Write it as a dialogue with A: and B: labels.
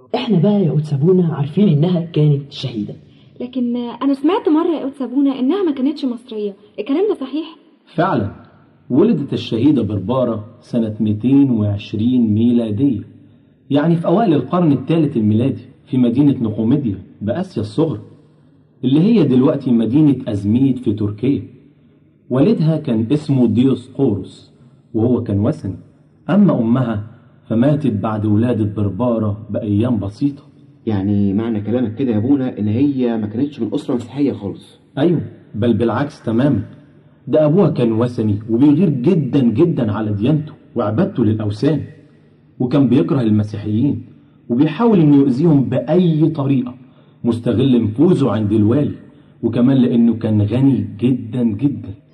A: احنا بقى يا قدس ابونا عارفين انها كانت شهيدة
B: لكن انا سمعت مره يا قدس ابونا انها ما كانتش مصريه الكلام ده صحيح
C: فعلا ولدت الشهيدة بربارة سنة 220 ميلادية يعني في أوائل القرن الثالث الميلادي في مدينة نقوميديا بآسيا الصغرى اللي هي دلوقتي مدينة أزميت في تركيا والدها كان اسمه ديوسقورس وهو كان وثني أما أمها فماتت بعد ولادة بربارة بأيام بسيطة
D: يعني معنى كلامك كده يا ابونا ان هي ما كانتش من اسره مسيحيه خالص
C: أيوه بل بالعكس تماما ده أبوها كان وثني وبيغير جدا جدا على ديانته وعبادته للأوثان وكان بيكره المسيحيين وبيحاول إنه يؤذيهم بأي طريقة مستغل نفوذه عند الوالي وكمان لأنه كان غني جدا جدا